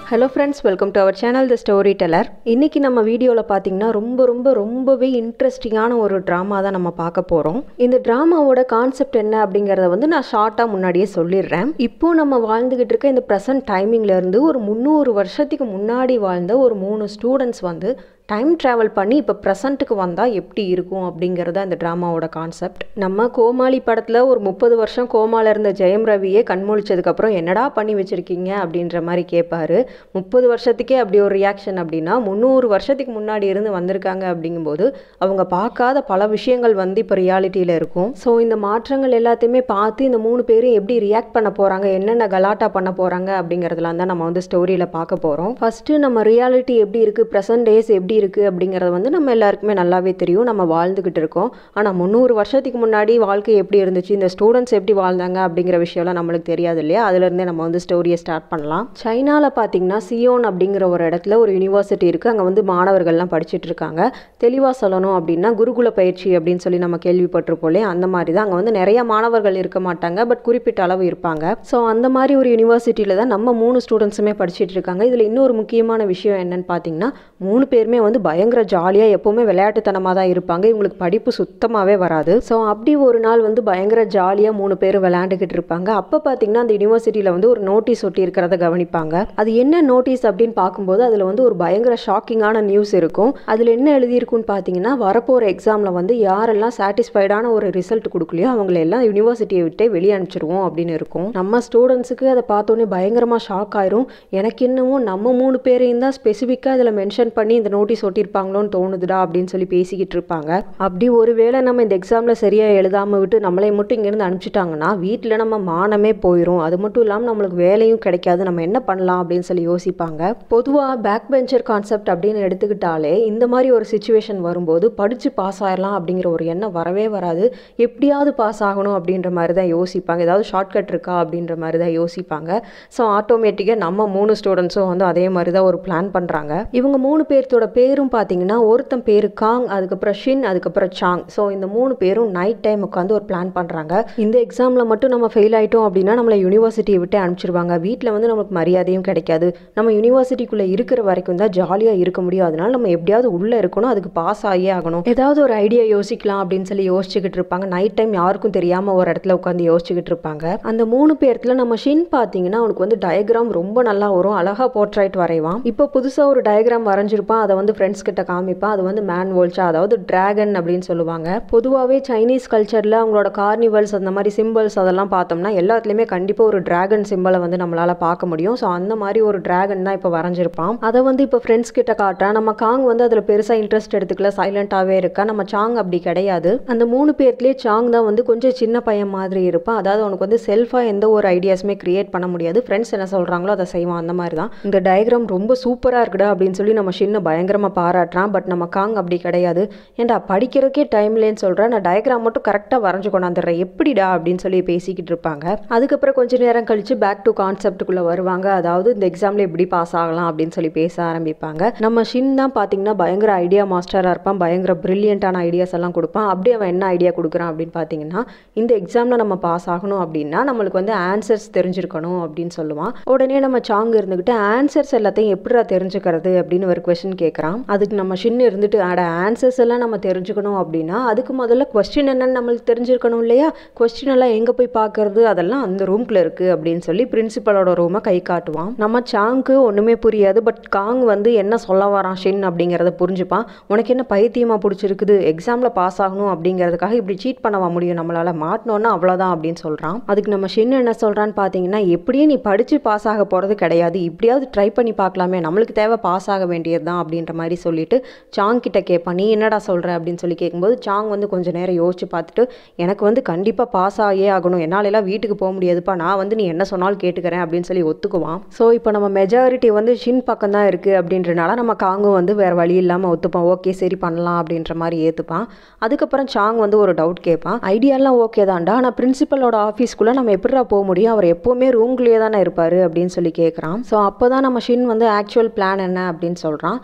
hello friends welcome to our channel the story teller இன்றைக்கி நம்ம வீடியோவில் பார்த்தீங்கன்னா ரொம்ப ரொம்ப ரொம்பவே இன்ட்ரெஸ்டிங்கான ஒரு ட்ராமா தான் நம்ம பார்க்க போகிறோம் இந்த ட்ராமாவோட கான்செப்ட் என்ன அப்படிங்கிறத வந்து நான் ஷார்ட்டாக முன்னாடியே சொல்லிடுறேன் இப்போ நம்ம வாழ்ந்துக்கிட்டு இருக்க இந்த ப்ரெசன்ட் டைமிங்லேருந்து ஒரு முந்நூறு வருஷத்துக்கு முன்னாடி வாழ்ந்த ஒரு மூணு ஸ்டூடெண்ட்ஸ் வந்து டைம் ட்ராவல் பண்ணி இப்போ ப்ரெசண்ட்டுக்கு வந்தால் எப்படி இருக்கும் அப்படிங்கிறது இந்த ட்ராமாவோட கான்செப்ட் நம்ம கோமாளி படத்தில் ஒரு முப்பது வருஷம் கோமால இருந்த ஜெயம் ரவியே கண்மொழிச்சதுக்கப்புறம் என்னடா பண்ணி வச்சுருக்கீங்க அப்படின்ற மாதிரி கேட்பாரு முப்பது வருஷத்துக்கே அப்படி ஒரு ரியாக்ஷன் அப்படின்னா முந்நூறு வருஷத்துக்கு முன்னாடி இருந்து வந்திருக்காங்க அப்படிங்கும்போது அவங்க பார்க்காத பல விஷயங்கள் வந்து இப்போ ரியாலிட்டியில் இருக்கும் ஸோ இந்த மாற்றங்கள் எல்லாத்தையுமே பார்த்து இந்த மூணு பேரும் எப்படி ரியாக்ட் பண்ண போகிறாங்க என்னென்ன கலாட்டா பண்ண போகிறாங்க அப்படிங்கிறதுலாம் தான் நம்ம வந்து ஸ்டோரியில் பார்க்க போகிறோம் ஃபஸ்ட்டு நம்ம ரியாலிட்டி எப்படி இருக்குது ப்ரெசன்ட் டேஸ் எப்படி இருக்குது அப்படிங்கிறது வந்து நம்ம எல்லாருக்குமே நல்லாவே தெரியும் நம்ம வாழ்ந்துக்கிட்டு இருக்கோம் ஆனால் முந்நூறு வருஷத்துக்கு முன்னாடி வாழ்க்கை எப்படி இருந்துச்சு இந்த ஸ்டூடெண்ட்ஸ் எப்படி வாழ்ந்தாங்க அப்படிங்கிற விஷயம்லாம் நம்மளுக்கு தெரியாது இல்லையா அதுலேருந்தே நம்ம வந்து ஸ்டோரியை ஸ்டார்ட் பண்ணலாம் சைனாவில் பார்த்தீங்கன்னா சியோன் அப்படிங்கிற ஒரு இடத்துல ஒரு யூனிவர்சிட்டி இருக்குது அங்கே வந்து மாணவர்கள்லாம் படிச்சுட்டு இருக்காங்க தெளிவாக சொல்லணும் அப்படின்னா குருகுல பயிற்சி அப்படின்னு சொல்லி நம்ம கேள்விப்பட்டிருப்போம் இல்லையா அந்த மாதிரி தான் அங்கே வந்து நிறைய மாணவர்கள் இருக்க மாட்டாங்க பட் குறிப்பிட்ட அளவு இருப்பாங்க ஸோ அந்த மாதிரி ஒரு யூனிவர்சிட்டியில் தான் நம்ம மூணு ஸ்டூடெண்ட்ஸுமே படிச்சுட்டு இருக்காங்க இதில் இன்னொரு முக்கியமான விஷயம் என்னன்னு பார்த்தீங்கன்னா மூணு பேருமே வந்து பயங்கர ஜாலியாக எப்போவுமே விளையாட்டுத்தனமாக தான் இருப்பாங்க இவங்களுக்கு படிப்பு சுத்தமாகவே வராது ஸோ அப்படி ஒரு நாள் வந்து பயங்கர ஜாலியாக மூணு பேரும் விளையாண்டுக்கிட்டு இருப்பாங்க அப்போ பார்த்தீங்கன்னா அந்த யூனிவர்சிட்டியில் வந்து ஒரு நோட்டீஸ் ஒட்டி இருக்கிறத கவனிப்பாங்க அது என்ன நோட்டீஸ் அப்படின்னு பார்க்கும்போது அதில் வந்து ஒரு பயங்கர ஷாக்கிங்கான நியூஸ் இருக்கும் அதில் என்ன எழுதியிருக்குன்னு பார்த்தீங்கன்னா வரப்போகிற எக்ஸாமில் வந்து யாரெல்லாம் சாட்டிஸ்ஃபைடான ஒரு ரிசல்ட் கொடுக்கலையோ அவங்கள எல்லாம் யூனிவர்சிட்டியை விட்டே வெளியே அனுப்பிச்சிருவோம் அப்படின்னு இருக்கும் நம்ம ஸ்டூடெண்ட்ஸுக்கு அதை பார்த்தோன்னே பயங்கரமாக ஷாக் ஆயிரும் எனக்கு என்னவோ நம்ம மூணு பேரையும் தான் ஸ்பெசிஃபிக்காக இதில் மென்ஷன் பண்ணி இந்த நோட்டீஸ் ஒட்டியிருப்பாங்களோன்னு தோணுதுடா அப்படின்னு சொல்லி பேசிக்கிட்டு இருப்பாங்க அப்படி ஒருவேளை நம்ம இந்த எக்ஸாமில் சரியாக எழுதாமல் விட்டு நம்மளை மட்டும் இங்கேருந்து அனுப்பிச்சிட்டாங்கன்னா வீட்டில் நம்ம மானமே போயிடும் அது மட்டும் இல்லாமல் நம்மளுக்கு வேலையும் கிடைக்காது நம்ம என்ன பண்ணலாம் அப்படின்னு சொல்லி யோசிப்பாங்க பொதுவாக பேக் பெஞ்சர் கான்செப்ட் அப்படின்னு எடுத்துக்கிட்டாலே இந்த மாதிரி ஒரு சுச்சுவேஷன் வரும்போது படித்து பாஸ் ஆயிடலாம் அப்படிங்கிற ஒரு எண்ணம் வரவே வராது எப்படியாவது பாஸ் ஆகணும் அப்படின்ற மாதிரி தான் யோசிப்பாங்க ஏதாவது ஷார்ட்கட் இருக்கா அப்படின்ற மாதிரி தான் யோசிப்பாங்க ஸோ ஆட்டோமேட்டிக்காக நம்ம மூணு ஸ்டூடெண்ட்ஸும் வந்து அதே மாதிரி தான் ஒரு பிளான் பண்ணுறாங்க இவங்க மூணு பேர்த்தோட பேரும் பார்த்தீங்கன்னா ஒருத்தன் பேர் காங் அதுக்கப்புறம் ஷின் அதுக்கப்புறம் சாங் ஸோ இந்த மூணு பேரும் நைட் டைம் உட்காந்து ஒரு பிளான் பண்ணுறாங்க இந்த எக்ஸாமில் மட்டும் நம்ம ஃபெயில் ஆகிட்டோம் அப்படின்னா நம்மளை யூனிவர்சிட்டியை விட்டு அனுப்பிச்சிருவாங்க வீட்டில் வந்து நமக்கு மரியாதையும் கிடைக்காது நம்ம யூனிவர்சிட்டிக்குள்ளே இருக்கிற வரைக்கும் தான் ஜாலியாக இருக்க முடியும் அதனால நம்ம எப்படியாவது உள்ளே இருக்கணும் அதுக்கு பாஸ் ஆகியே ஆகணும் ஏதாவது ஒரு ஐடியா யோசிக்கலாம் அப்படின்னு சொல்லி யோசிச்சுக்கிட்டு இருப்பாங்க நைட் டைம் யாருக்கும் தெரியாமல் ஒரு இடத்துல உட்காந்து யோசிச்சுக்கிட்டு இருப்பாங்க அந்த மூணு பேர்த்துல நம்ம ஷின் பார்த்தீங்கன்னா அவனுக்கு வந்து டயக்ராம் ரொம்ப நல்லா வரும் அழகாக போர்ட்ரைட் வரைவான் இப்போ புதுசாக ஒரு டயக்ராம் வரைஞ்சிருப்பான் அதை வந்து ஃப்ரெண்ட்ஸ் கிட்ட காமிப்பான் அது வந்து மேன் வோல்ச்சா அதாவது டிராகன் அப்படின்னு சொல்லுவாங்க பொதுவாகவே சைனீஸ் கல்ச்சரில் அவங்களோட கார்னிவல்ஸ் அந்த மாதிரி சிம்பிள்ஸ் அதெல்லாம் பார்த்தோம்னா எல்லாத்துலேயுமே கண்டிப்பாக ஒரு டிராகன் சிம்பிளை வந்து நம்மளால் பார்க்க முடியும் ஸோ அந்த மாதிரி ஒரு டிராகன் தான் இப்போ வரைஞ்சிருப்பான் அதை வந்து இப்போ ஃப்ரெண்ட்ஸ் கிட்ட காட்டுறான் நம்ம காங் வந்து அதில் பெருசாக இன்ட்ரெஸ்ட் எடுத்துக்கல சைலண்ட்டாகவே இருக்கா நம்ம சாங் அப்படி கிடையாது அந்த மூணு பேர்த்துலேயே சாங் தான் வந்து கொஞ்சம் சின்ன பையன் மாதிரி இருப்பான் அதாவது அவனுக்கு வந்து செல்ஃபாக எந்த ஒரு ஐடியாஸுமே கிரியேட் பண்ண முடியாது ஃப்ரெண்ட்ஸ் என்ன சொல்கிறாங்களோ அதை செய்வான் அந்த மாதிரி தான் இந்த டயக்ராம் ரொம்ப சூப்பராக இருக்குடா அப்படின்னு சொல்லி நம்ம சின்ன பயங்கரமாக பாராட்டுறான் பட் நம்ம காங் அப்படி கிடையாது ஏன்டா படிக்கிறதுக்கே டைம் இல்லைன்னு சொல்கிறேன் நான் டயக்ராம் மட்டும் கரெக்டாக வரைஞ்சு கொண்டாந்துடுறேன் எப்படிடா அப்படின்னு சொல்லி பேசிக்கிட்டு இருப்பாங்க அதுக்கப்புறம் கொஞ்ச நேரம் கழிச்சு பேக் டு கான்செப்ட்டுக்குள்ளே வருவாங்க அதாவது இந்த எக்ஸாமில் எப்படி பாஸ் ஆகலாம் அப்படின்னு சொல்லி பேச ஆரம்பிப்பாங்க நம்ம ஷின் தான் பார்த்தீங்கன்னா பயங்கர ஐடியா மாஸ்டராக இருப்பான் பயங்கர பிரில்லியண்ட்டான ஐடியாஸ் எல்லாம் கொடுப்பான் அப்படியே அவன் என்ன ஐடியா கொடுக்குறான் அப்படின்னு பார்த்தீங்கன்னா இந்த எக்ஸாமில் நம்ம பாஸ் ஆகணும் அப்படின்னா நம்மளுக்கு வந்து ஆன்சர்ஸ் தெரிஞ்சிருக்கணும் அப்படின்னு சொல்லுவான் உடனே நம்ம சாங் இருந்துக்கிட்டு ஆன்சர்ஸ் எல்லாத்தையும் எப்படிடா தெரிஞ்சுக்கிறது அப்படின்னு ஒரு கொஸ்டின் கேட்குறான் அதுக்கு நம்ம ஷின் இருந்துட்டு அட ஆன்சர்ஸ் எல்லாம் நம்ம தெரிஞ்சுக்கணும் அப்படின்னா அதுக்கு முதல்ல கொஸ்டின் என்னன்னு நம்மளுக்கு தெரிஞ்சிருக்கணும் இல்லையா கொஸ்டின் எல்லாம் எங்கே போய் பார்க்கறது அதெல்லாம் அந்த ரூம்குள்ள இருக்குது அப்படின்னு சொல்லி பிரின்சிபலோட ரூமை கை காட்டுவான் நம்ம சாங்க்கு ஒன்றுமே புரியாது பட் காங் வந்து என்ன சொல்ல வரான் ஷின் அப்படிங்கிறத புரிஞ்சுப்பான் உனக்கு என்ன பைத்தியமாக பிடிச்சிருக்குது எக்ஸாமில் பாஸ் ஆகணும் அப்படிங்கிறதுக்காக இப்படி சீட் பண்ணவா முடியும் நம்மளால் மாட்டினோன்னா அவ்வளோதான் அப்படின்னு சொல்கிறான் அதுக்கு நம்ம ஷின் என்ன சொல்கிறான்னு பார்த்தீங்கன்னா எப்படியே நீ படித்து பாஸ் ஆக போகிறது கிடையாது இப்படியாவது ட்ரை பண்ணி பார்க்கலாமே நம்மளுக்கு தேவை பாஸ் ஆக வேண்டியது தான் அப்படின்ற மாதிரி சொல்லிட்டு சாங் கிட்ட கேட்பான் நீ என்னடா சொல்கிற அப்படின்னு சொல்லி கேட்கும்போது சாங் வந்து கொஞ்சம் நேரம் யோசிச்சு பார்த்துட்டு எனக்கு வந்து கண்டிப்பாக பாஸ் ஆகியே ஆகணும் என்னாலெல்லாம் வீட்டுக்கு போக முடியாதுப்பா நான் வந்து நீ என்ன சொன்னாலும் கேட்டுக்கிறேன் அப்படின்னு சொல்லி ஒத்துக்குவான் ஸோ இப்போ நம்ம மெஜாரிட்டி வந்து ஷின் பக்கம் தான் இருக்குது அப்படின்றனால நம்ம காங்கும் வந்து வேறு வழி இல்லாமல் ஒத்துப்பான் ஓகே சரி பண்ணலாம் அப்படின்ற மாதிரி ஏற்றுப்பான் அதுக்கப்புறம் சாங் வந்து ஒரு டவுட் கேட்பான் ஐடியாலாம் ஓகே தான்டா ஆனால் பிரின்சிபலோட ஆஃபீஸ்க்குள்ளே நம்ம எப்படிடா போக முடியும் அவர் எப்போவுமே ரூம்குள்ளேயே தானே இருப்பார் அப்படின்னு சொல்லி கேட்குறான் ஸோ அப்போ தான் நம்ம ஷின் வந்து ஆக்சுவல் பிளான் என்ன அப்படின்னு சொல்கிறான் டெய்லி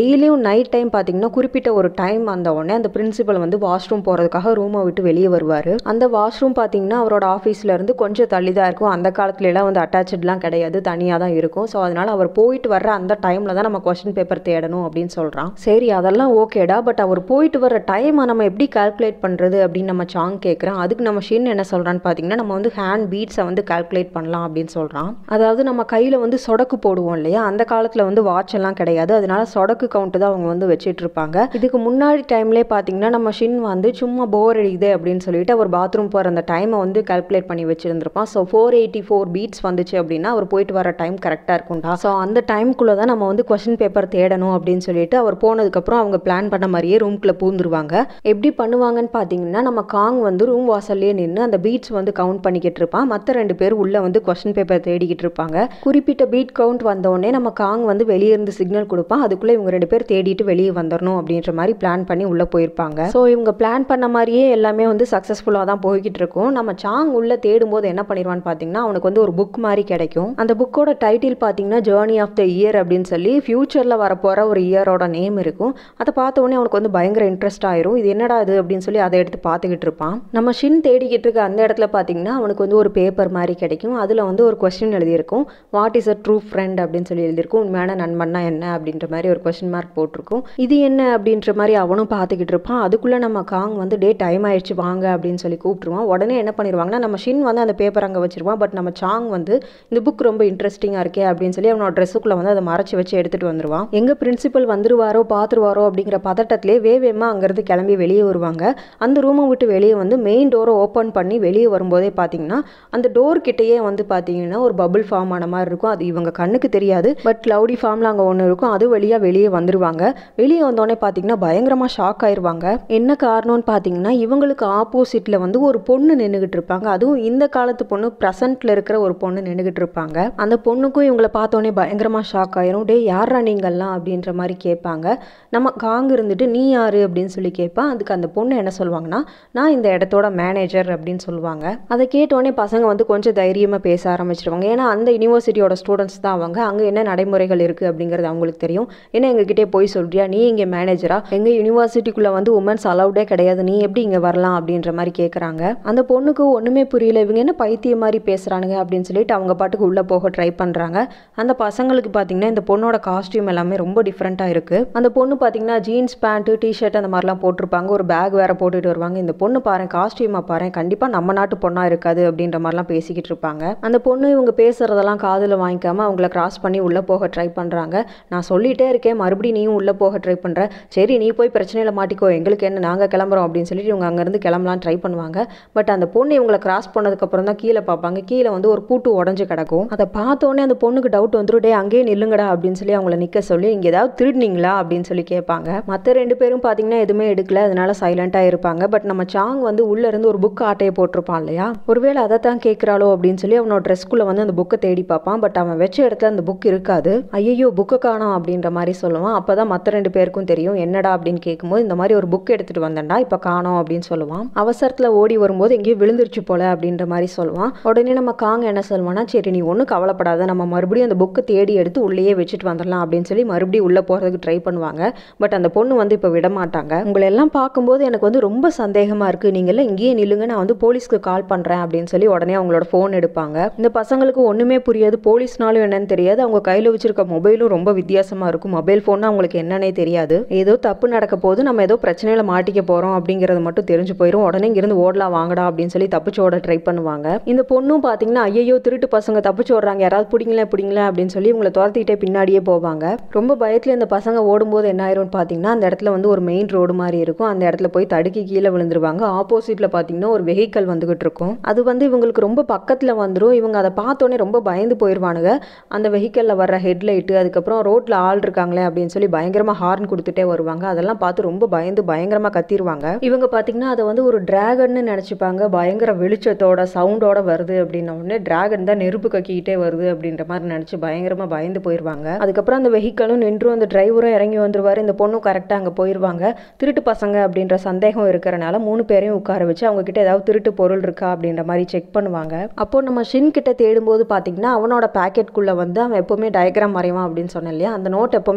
டெய்லியும் நைட் டைம் பார்த்தீங்கன்னா குறிப்பிட்ட ஒரு டைம் அந்த உடனே அந்த பிரின்சிபல் வந்து வாஷ்ரூம் போகிறதுக்காக ரூமை விட்டு வெளியே வருவார் அந்த வாஷ்ரூம் பார்த்தீங்கன்னா அவரோட ஆஃபீஸில் இருந்து கொஞ்சம் தள்ளி தான் இருக்கும் அந்த காலத்துல எல்லாம் வந்து அட்டாச்சட்லாம் கிடையாது தனியாக தான் இருக்கும் ஸோ அதனால் அவர் போயிட்டு வர்ற அந்த டைமில் தான் நம்ம கொஸ்டின் பேப்பர் தேடணும் அப்படின்னு சொல்கிறான் சரி அதெல்லாம் ஓகேடா பட் அவர் போயிட்டு வர டைமை நம்ம எப்படி கால்குலேட் பண்ணுறது அப்படின்னு நம்ம சாங் கேட்குறான் அதுக்கு நம்ம ஷின் என்ன சொல்கிறான்னு பார்த்தீங்கன்னா நம்ம வந்து ஹேண்ட் பீட்ஸை வந்து கால்குலேட் பண்ணலாம் அப்படின்னு சொல்கிறான் அதாவது நம்ம கையில் வந்து சொடக்கு போடுவோம் இல்லையா அந்த காலத்தில் வந்து வாட்ச் எல்லாம் கிடையாது அதனால சொடக்கு கவுண்ட் தான் அவங்க வந்து வச்சுட்டு இருப்பாங்க இதுக்கு முன்னாடி டைம்லேயே பார்த்தீங்கன்னா நம்ம ஷின் வந்து சும்மா போர் அடிக்குது அப்படின்னு சொல்லிட்டு அவர் பாத்ரூம் போகிற அந்த டைமை வந்து கால்குலேட் பண்ணி வச்சுருந்துருப்பான் so four eighty four beats வந்துச்சு அப்படின்னா அவர் போயிட்டு வர டைம் கரெக்டாக இருக்கும்டா ஸோ அந்த டைம்குள்ளே தான் நம்ம வந்து கொஷின் பேப்பர் தேடணும் அப்படின்னு சொல்லிட்டு அவர் போனதுக்கப்புறம் அவங்க பிளான் பண்ண மாதிரியே ரூம்குள்ளே பூந்துருவாங்க எப்படி பண்ணுவாங்கன்னு பார்த்தீங்கன்னா நம்ம காங் வந்து ரூம் வாசல்லே நின்று அந்த பீட்ஸ் வந்து கவுண்ட் பண்ணிக்கிட்டு இருப்பான் மற்ற ரெண்டு பேர் உள்ளே வந்து கொஷின் பேப்பர் தேடிக்கிட்டு இருப்பாங்க குறிப்பிட்ட பீட் கவுண்ட் வந்தோடனே நம்ம காங் வந்து வெளியே இருந்து சிக்னல் கொடுப்பான் அதுக்குள்ளே இவங்க ரெண்டு பேர் தேடிட்டு வெளியே வந்துடணும் அப்படின்ற மாதிரி பிளான் பண்ணி உள்ளே போயிருப்பாங்க ஸோ இவங்க பிளான் பண்ண மாதிரியே எல்லாமே வந்து சக்ஸஸ்ஃபுல்லாக தான் போய்கிட்டு இருக்கும் நம்ம சாங் உள்ளே தேடும்போது என்ன பண்ணிடுவான்னு பார்த்தீங்கன்னா அவனுக்கு வந்து ஒரு புக் மாதிரி கிடைக்கும் அந்த புக்கோட டைட்டில் பார்த்தீங்கன்னா ஜேர்னி ஆஃப் த இயர் அப்படின்னு சொல்லி ஃபியூச்சரில் வரப்போகிற ஒரு இயரோட நேம் இருக்கும் அதை பார்த்த உடனே அவனுக்கு வந்து பயங்கர இன்ட்ரெஸ்ட் ஆயிரும் இது என்னடா இது அப்படின்னு சொல்லி அதை எடுத்து பார்த்துக்கிட்டு இருப்பான் நம்ம ஷின் தேடிக்கிட்டு இருக்க அந்த இடத்துல பார்த்தீங்கன்னா அவனுக்கு வந்து ஒரு பேப்பர் மாதிரி கிடைக்கும் அதில் வந்து ஒரு கொஸ்டின் எழுதியிருக்கும் what is a true friend அப்படின்னு சொல்லி எழுதியிருக்கும் உண்மையான நண்பன்னா என்ன அப்படின்ற மாதிரி ஒரு கொஸ்டின் மார்க் போட்டிருக்கும் இது என்ன அப்படின்ற மாதிரி அவனும் பார்த்துக்கிட்டு இருப்பான் அதுக்குள்ளே நம்ம காங் வந்து டே டைம் ஆயிடுச்சு வாங்க அப்படின்னு சொல்லி கூப்பிட்டுருவான் உடனே என்ன பண்ணிடுவாங்கன்னா நம்ம ஷின் வந்து அந்த பேப்பர் அங்கே வச்சிருவான் பட் நம்ம சாங் வந்து இந்த புக் ரொம்ப இன்ட்ரெஸ்டிங்காக இருக்கே அப்படின்னு சொல்லி அவனோட ட்ரெஸ்ஸுக்குள்ளே வந்து அதை மறைச்சி வச்சு எடுத்துகிட்டு வந்துருவான் எங்கே பிரின்சிபல் வந்துருவாரோ பார்த்துருவாரோ அப்படிங்கிற பதட்டத்திலே வேவேமா அங்கேருந்து கிளம்பி வெளியே வருவாங்க அந்த ரூமை விட்டு வெளியே வந்து மெயின் டோரை ஓப்பன் பண்ணி வெளியே வரும்போதே பார்த்தீங்கன்னா அந்த டோர் கிட்டேயே வந்து பார்த்தீங்கன்னா ஒரு பபுள் ஃபார்ம் ஆன மாதிரி இருக்கும் அது இவங்க கண்ணுக்கு தெரியாது பட் க்ளவுடி ஃபார்மில் அங்கே ஒன்று இருக்கும் அது வழியாக வெளியே வந்துருவாங்க வெளியே வந்தோடனே பார்த்தீங்கன்னா பயங்கரமாக ஷாக் ஆயிருவாங்க என்ன காரணம்னு பார்த்தீங்கன்னா இவங்களுக்கு ஆப்போசிட்டில் வந்து ஒரு பொண்ணு நின்றுக்கிட்டு இருப்பாங்க அதுவும் இந்த காலத்து பொண்ணு ப்ரெசண்ட்டில் இருக்கிற ஒரு பொண்ணு நின்றுக்கிட்டு இருப்பாங்க அந்த பொண்ணுக்கும் இவங்களை பார்த்தோன்னே பயங்கரமாக ஷாக் ஆயிரும் டே யாரா நீங்கள்லாம் அப்படின்ற மாதிரி கேட்பாங்க நம்ம காங்க இருந்துட்டு நீ யாரு அப்படின்னு சொல்லி கேட்பான் அதுக்கு அந்த பொண்ணு என்ன சொல்லுவாங்கன்னா நான் இந்த இடத்தோட மேனேஜர் அப்படின்னு சொல்லுவாங்க அதை கேட்டோடனே பசங்க வந்து கொஞ்சம் தைரியமாக பேச ஆரம்பிச்சிருவாங்க ஏன்னா அந்த யூனிவர்சிட்டியோட ஸ்டூடெண்ட்ஸ் தான் அவங்க அங்கே என்ன நடைமுறைகள் இருக்குது அப்படிங்கிறது அவங்களுக்கு தெரியும் என்ன எங்ககிட்டே போய் சொல்றியா நீ இங்கே மேனேஜரா எங்கள் யூனிவர்சிட்டிக்குள்ளே வந்து உமன்ஸ் அலௌடே கிடையாது நீ எப்படி இங்கே வரலாம் அப்படின்ற மாதிரி கேட்குறாங்க அந்த பொண்ணுக்கு ஒன்றுமே புரியல இவங்க என்ன பைத்தியம் மாதிரி பேசுகிறானுங்க அப்படின்னு சொல்லிட்டு அவங்க பாட்டுக்கு உள்ளே போக ட்ரை பண்ணுறாங்க அந்த பசங்களுக்கு பார்த்தீங்கன்னா இந்த பொண்ணோட காஸ்டியூம் எல்லாமே ரொம்ப டிஃப்ரெண்ட்டாக இருக்குது அந்த பொண்ணு பார்த்தீங்கன்னா ஜீன்ஸ் பேண்ட்டு டிஷர்ட் அந்த மாதிரிலாம் போட்டிருப்பாங்க ஒரு பேக் வேற போட்டுட்டு வருவாங்க இந்த பொண்ணு பாரு காஸ்டியூமை பாரு கண்டிப்பாக நம்ம நாட்டு பொண்ணாக இருக்காது அப்படின்ற மாதிரிலாம் பேசிக்கிட்டு இருப்பாங்க அந்த பொண்ணு இவங்க பேசுறதெல்லாம் காதில் வாங்கிக்காம அவங்கள கிராஸ் பண்ணி உள்ளே போக ட்ரை பண்ணுறாங்க நான் சொல்லிட்டே இருக்கேன் மறுபடியும் நீயும் உள்ளே போக ட்ரை பண்ணுற சரி நீ போய் பிரச்சனையில் மாட்டிக்கோ எங்களுக்கு என்ன நாங்கள் கிளம்புறோம் அப்படின்னு சொல்லிட்டு இவங்க அங்கேருந்து கிளம்பலாம் ட்ரை பண்ணுவாங்க பட் அந்த பொண்ணு இவங்களை கிராஸ் பண்ணதுக்கப்புறம் தான் கீழே பார்ப்பாங்க கீழே வந்து ஒரு பூட்டு உடஞ்சு கிடக்கும் அதை பார்த்தோன்னே அந்த பொண்ணுக்கு டவுட் வந்துடும் டே அங்கேயே நில்லுங்கடா அப்படின்னு சொல்லி அவங்கள நிற்க சொல்லி இங்கே ஏதாவது திருடினீங்களா அப்படின்னு சொல்லி கேட்பாங்க மற்ற ரெண்டு பேரும் பார்த்தீங்கன்னா எதுவுமே எடுக்கல அதனால சைலண்ட்டாக இருப்பாங்க பட் நம்ம சாங் வந்து உள்ளே இருந்து ஒரு புக் ஆட்டையை போட்டிருப்பான் இல்லையா ஒருவேளை அதை தான் கேட்குறாளோ அப்படின்னு சொல்லி அவனோட ட்ரெஸ்க்குள்ளே வந்து அந்த புக்கை தேடி பார்ப்பான் பட் அவன் வச்ச இடத்துல அந்த புக் இருக்காது ஐயோ புக்கை காணோம் அப்படின்ற மாதிரி சொல்லுவான் அப்போ தான் மற்ற ரெண்டு பேருக்கும் தெரியும் என்னடா அப்படின்னு கேட்கும்போது இந்த மாதிரி ஒரு புக் எடுத்துகிட்டு வந்தேன்டா இப்போ காணோம் அப்படின்னு சொல்லுவான் அவசரத்தில் ஓடி வரும்போது எங்கேயோ விழுந்துருச்சு போல அப்படின்ற மாதிரி சொல்லுவான் உடனே நம்ம காங்க என்ன சொல்லுவான்னா சரி நீ ஒன்றும் கவலைப்படாத நம்ம மறுபடியும் அந்த புக்கை தேடி எடுத்து உள்ளேயே வச்சுட்டு வந்துடலாம் அப்படின்னு சொல்லி மறுபடியும் உள்ளே போகிறதுக்கு ட்ரை பண்ணுவாங்க பட் அந்த பொண்ணு வந்து இப்போ விட மாட்டாங்க உங்களை எல்லாம் பார்க்கும்போது எனக்கு வந்து ரொம்ப சந்தேகமாக இருக்குது நீங்கள்லாம் இங்கேயே நில்லுங்க நான் வந்து போலீஸ்க்கு கால் பண்ணுறேன் அப்படின்னு சொல்லி உடனே அவங்களோட ஃபோன் எடுப்பாங்க இந்த பசங்களுக்கு ஒன்றுமே புரியாது போலீஸ்னாலும் என்னன்னு தெரியாது அவங்க கையில் வச்சிருக்க மொபைலும் ரொம்ப வித்தியாசமாக இருக்கும் மொபைல் ஃபோன்னா அவங்களுக்கு என்னன்னே தெரியாது ஏதோ தப்பு நடக்க போது நம்ம ஏதோ பிரச்சனையில் மாட்டிக்க போகிறோம் அப்படிங்கிறது மட்டும் தெரிஞ்சு போயிடும் உடனே இங்கிருந்து ஓடலாம் வாங்கடா அப்படின்னு சொல்லி தப்பிச்சு ஓட ட்ரை பண்ணுவாங்க இந்த பொண்ணும் பார்த்தீங்கன்னா ஐயோ திருட்டு பசங்க தப்பிச்சு ஓடுறாங்க யாராவது பிடிங்களேன் பிடிங்களேன் அப்படின்னு சொல்லி இவங்களை துரத்திக்கிட்டே பின்னாடியே போவாங்க ரொம்ப பயத்தில் இந்த பசங்க ஓடும்போது என்ன ஆயிரும்னு பார்த்தீங்கன்னா அந்த இடத்துல வந்து ஒரு மெயின் ரோடு மாதிரி இருக்கும் அந்த இடத்துல போய் தடுக்கி கீழே விழுந்துருவாங்க ஆப்போசிட்டில் பார்த்தீங்கன்னா ஒரு வெஹிக்கல் வந்துகிட்டு இருக்கும் அது வந்து இவங்களுக்கு ரொம்ப பக்கத்தில் வந்துடும் இவங்க அதை பார்த்தோன்னே ரொம்ப பயந்து போயிடுவானுங்க அந்த வெஹிக்கலில் வர்ற ஹெட்லைட்டு அதுக்கப்புறம் ரோட்டில் ஆள் இருக்காங்களே அப்படின்னு சொல்லி பயங்கரமாக ஹார்ன் கொடுத்துட்டே வருவாங்க அதெல்லாம் பார்த்து ரொம்ப பயந்து பயங்கரமாக கத்திடுவாங்க இவங்க பார்த்தீங்கன்னா அதை வந்து ஒரு டிராகன்னு நினச்சிப்பாங்க பயங்கர வெளிச்சத்தோட சவுண்டோட வருது அப்படின்ன உடனே டிராகன் தான் நெருப்பு கக்கிக்கிட்டே வருது அப்படின்ற மாதிரி நினச்சி பயங்கரமாக பயந்து போயிடுவாங்க அதுக்கப்புறம் அந்த வெஹிக்கலும் நின்றும் அந்த டிரைவரும் இறங்கி வந்துருவார் இந்த பொண்ணும் கரெக்டாக அங்கே போயிடுவாங்க திருட்டு பசங்க அப்படின்ற சந்தேகம் இருக்கிறனால மூணு பேரையும் உட்கார வச்சு அவங்க கிட்ட ஏதாவது திருட்டு பொருள் இருக்கா அப்படின்ற மாதிரி செக் பண்ணுவாங்க அப்போ நம்ம ஷின் கிட்ட தேடும்போது பார்த்தீங்கன்னா அவனோட பேக்கெட்குள்ளே வந்து அவன் எப்போவுமே டயக்ராம் வரைவான் அப்படின்னு சொன்னேன் இல்லையா அந்த நோட் எப்போவுமே அவன் கிட்ட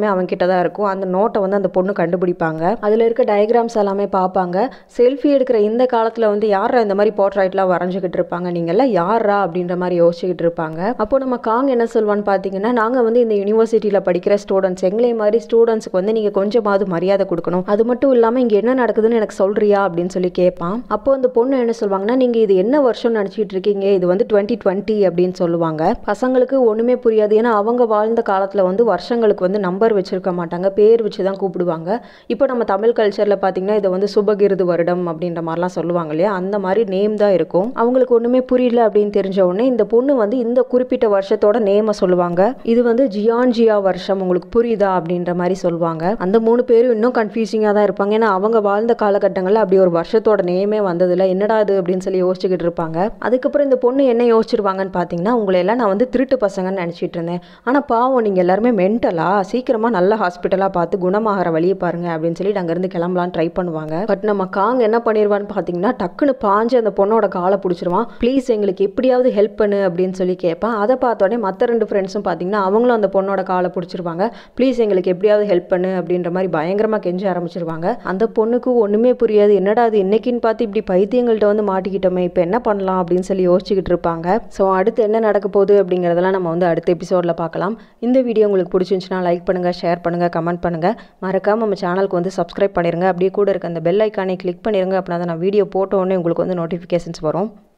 கிட்ட தான் இருக்கும் அந்த நோட்டை வந்து அந்த பொண்ணு கண்டுபிடிப்பாங்க அதில் இருக்க டயக்ராம்ஸ் எல்லாமே பார்ப்பாங்க செல்ஃபி எடுக்கிற இந்த காலத்தில் வந்து யாரா இந்த மாதிரி போர்ட்ரைட்லாம் வரைஞ்சிக்கிட்டு இருப்பாங்க நீங்கள்லாம் யாரா அப்படின்ற மாதிரி யோசிச்சுக்கிட்டு இருப்பாங்க அப்போ நம்ம காங் என்ன சொல்வான்னு பார்த்தீங்கன்னா நாங்கள் வந்து இந்த யூனிவர்சிட்டியில் படிக்கிற ஸ்டூடெண்ட்ஸ் எங்களே மாதிரி ஸ்டூடெண்ட்ஸ்க்கு வந்து நீங்கள் கொஞ்சமாவது மரியாதை கொடுக்கணும் அது மட்டும் இல்லாமல் இங்கே என்ன நடக்குதுன்னு எனக்கு சொல்றியா அப்படின்னு சொல்லி கேட்பான் அப்போ அந்த பொண்ணு என்ன சொல்லுவாங்கன்னா நீங்கள் இது என்ன வருஷம் நினச்சிட்டு இருக்கீங்க இது வந்து டுவெண்ட்டி டுவெண்ட்டி அப்படின்னு சொல்லுவாங்க பசங்களுக்கு ஒன்றுமே புரியாது ஏன்னா அவங்க வாழ்ந்த காலத்தில் வந்து வருஷங்களுக்கு வந்து நம்பர் வச்சிருக்க மாட்டாங்க பேர் வச்சு தான் கூப்பிடுவாங்க இப்போ நம்ம தமிழ் கல்ச்சரில் பார்த்தீங்கன்னா இதை வந்து சுபகிருது வருடம் அப்படின்ற மாதிரிலாம் சொல்லுவாங்க இல்லையா அந்த மாதிரி நேம் தான் இருக்கும் அவங்களுக்கு ஒன்றுமே புரியல அப்படின்னு தெரிஞ்ச உடனே இந்த பொண்ணு வந்து இந்த குறிப்பிட்ட வருஷத்தோட நேமை சொல்லுவாங்க இது வந்து ஜியான்ஜியா வருஷம் உங்களுக்கு புரியுதா அப்படின்ற மாதிரி சொல்லுவாங்க அந்த மூணு பேரும் இன்னும் கன்ஃபியூசிங்காக தான் இருப்பாங்க ஏன்னா அவங்க வாழ்ந்த காலகட்டங்களில் அப்படி ஒரு வருஷத்தோட நேமே வந்ததில்ல என்னடா இது அப்படின்னு சொல்லி யோசிச்சுக்கிட்டு இருப்பாங்க அதுக்கப்புறம் இந்த பொண்ணு என்ன யோசிச்சிருவாங்கன்னு பார்த்தீங்கன்னா உங்களை எல்லாம் நான் வந்து திருட்டு பசங்கன்னு நினச்சிட்டு இருந்தேன் ஆனால் பாவம் நீங்கள் எல்லாருமே மென்டலா சீக்கிரமாக நல்ல ஹாஸ்பிட்டலாக பார்த்து குணமாகிற வழியை பாருங்க அப்படின்னு சொல்லி அங்கேருந்து கிளம்பலான்னு ட்ரை பண்ணுவாங்க பட் நம்ம காங் என்ன பண்ணிடுவான்னு பார்த்தீங்கன்னா டக்குன்னு பாஞ்சு அந்த பொண்ணோட காலை பிடிச்சிருவான் ப்ளீஸ் எங்களுக்கு எப்படியாவது ஹெல்ப் பண்ணு அப்படின்னு சொல்லி கேட்பான் அதை பார்த்தோடனே மற்ற ரெண்டு ஃப்ரெண்ட்ஸும் பார்த்தீங்கன்னா அவங்களும் அந்த பொண்ணோட காலை பிடிச்சிருவாங்க ப்ளீஸ் எங்களுக்கு எப்படியாவது ஹெல்ப் பண்ணு அப்படின்ற மாதிரி பயங்கரமாக கெஞ்ச ஆரம்பிச்சிருவாங்க அந்த பொண்ணுக்கு ஒன்றுமே புரியாது என்னடா அது இன்னைக்குன்னு பார்த்து இப்படி பைத்தியங்கள்ட்ட வந்து மாட்டிக்கிட்டோமே இப்போ என்ன பண்ணலாம் அப்படின்னு சொல்லி யோசிச்சுக்கிட்டு இருப்பாங்க ஸோ அடுத்து என்ன நடக்க போகுது அப்படிங்கிறதெல்லாம் நம்ம வந்து அடுத்த எபிசோடில் பார்க்கலாம் இந்த வீடியோ உங்களுக்கு பிடிச்சிருந்துச்சுன்னா லைக் பண்ணுங்கள் ஷேர் பண்ணுங்கள் கமெண்ட் பண்ணுங்கள் மறக்காமல் நம்ம சேனலுக்கு வந்து சப்ஸ்கிரைப் பண்ணிடுங்க அப்படியே கூட இருக்க அந்த பெல் ஐக்கானை கிளிக் பண்ணிடுங்க அப்படின்னா தான் நான் வீடியோ போட்ட உடனே உங்களுக்கு வந்து நோட்டிஃபிகேஷன்ஸ் வரும்